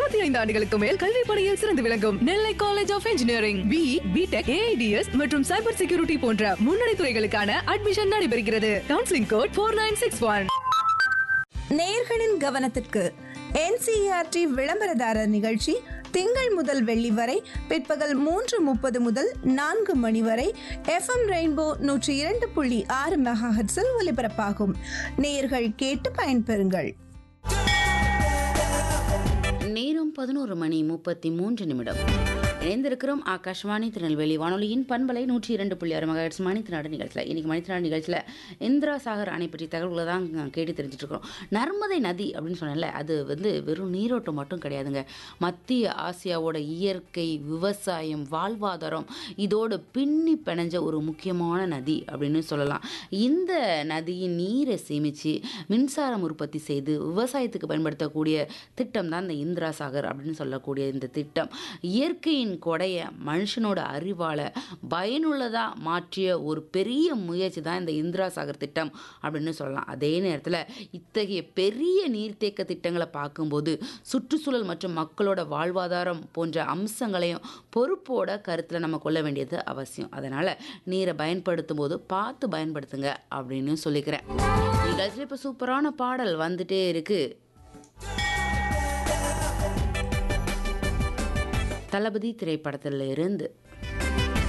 இருபத்தி ஐந்து ஆண்டுகளுக்கு மேல் கல்வி பணியில் சிறந்து விளங்கும் Nellai college of engineering B BTech AIDS மற்றும் சைபர் செக்யூரிட்டி போன்ற முன்னணி துறைகளுக்கான அட்மிஷன் நடைபெறுகிறது counselling code four nine six one நேயர்களின் கவனத்திற்கு என்சிஆர்டி விளம்பரதாரர் நிகழ்ச்சி திங்கள் முதல் வெள்ளி வரை பிற்பகல் மூன்று முப்பது முதல் நான்கு மணி வரை எஃப்எம் ரெயின்போ நூற்றி இரண்டு புள்ளி ஆறு மெகாஹெட்ஸில் ஒலிபரப்பாகும் நேயர்கள் கேட்டு பயன்பெறுங்கள் நேரம் பதினோரு மணி முப்பத்தி மூன்று நிமிடம் இணைந்திருக்கிறோம் ஆகாஷ்வாணி திருநெல்வேலி வானொலியின் பண்பலை நூற்றி இரண்டு புள்ளி ஆறு மகாட்சி மணித்தினாடு நிகழ்ச்சியில் இன்றைக்கி மணித்தினாடு நிகழ்ச்சியில் இந்திரா சாகர் அணை பற்றி தகவல்களை தான் நான் கேட்டு தெரிஞ்சுட்டு இருக்கிறோம் நர்மதை நதி அப்படின்னு சொன்னேன்ல அது வந்து வெறும் நீரோட்டம் மட்டும் கிடையாதுங்க மத்திய ஆசியாவோட இயற்கை விவசாயம் வாழ்வாதாரம் இதோடு பின்னி பிணைஞ்ச ஒரு முக்கியமான நதி அப்படின்னு சொல்லலாம் இந்த நதியின் நீரை சேமித்து மின்சாரம் உற்பத்தி செய்து விவசாயத்துக்கு பயன்படுத்தக்கூடிய திட்டம் தான் இந்த இந்திரா சாகர் அப்படின்னு சொல்லக்கூடிய இந்த திட்டம் இயற்கையின் கொடைய மனுஷனோட அறிவால் பயனுள்ளதாக மாற்றிய ஒரு பெரிய முயற்சி தான் இந்த இந்திரா சாகர் திட்டம் அப்படின்னு சொல்லலாம் அதே நேரத்தில் இத்தகைய பெரிய நீர்த்தேக்க திட்டங்களை பார்க்கும்போது சுற்றுச்சூழல் மற்றும் மக்களோட வாழ்வாதாரம் போன்ற அம்சங்களையும் பொறுப்போட கருத்தில் நம்ம கொள்ள வேண்டியது அவசியம் அதனால் நீரை பயன்படுத்தும் போது பார்த்து பயன்படுத்துங்க அப்படின்னு சொல்லிக்கிறேன் நிகழ்ச்சியில் இப்போ சூப்பரான பாடல் வந்துட்டே இருக்குது தளபதி திரைப்படத்தில் இருந்து